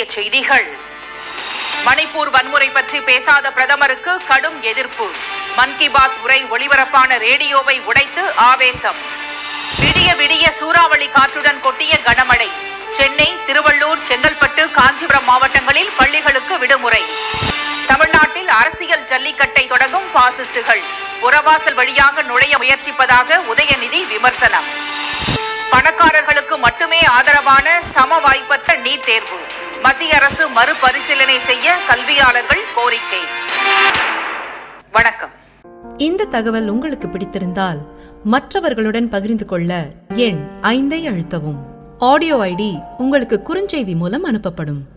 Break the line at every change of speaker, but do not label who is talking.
செய்திகள் மணிப்பூர் வன்முறை பற்றி பேசாத பிரதமருக்கு கடும் எதிர்ப்பு மன் கி பாத் உரை ஒளிபரப்பான ரேடியோவை உடைத்து ஆவேசம் விடிய விடிய சூறாவளி காற்றுடன் கொட்டிய கனமழை சென்னை திருவள்ளூர் செங்கல்பட்டு காஞ்சிபுரம் மாவட்டங்களில் பள்ளிகளுக்கு விடுமுறை தமிழ்நாட்டில் அரசியல் ஜல்லிக்கட்டை தொடங்கும் பாசிஸ்டுகள் புறவாசல் வழியாக நுழைய முயற்சிப்பதாக உதயநிதி விமர்சனம் பணக்காரர்களுக்கு மட்டுமே ஆதரவான சம வாய்ப்பற்ற நீட் தேர்வு மத்திய அரசு மறுபரிசீலனை செய்ய கல்வியாளர்கள் கோரிக்கை வணக்கம்
இந்த தகவல் உங்களுக்கு பிடித்திருந்தால் மற்றவர்களுடன் பகிர்ந்து கொள்ள எண் ஐந்தை அழுத்தவும் ஆடியோ ஐடி உங்களுக்கு குறுஞ்செய்தி மூலம் அனுப்பப்படும்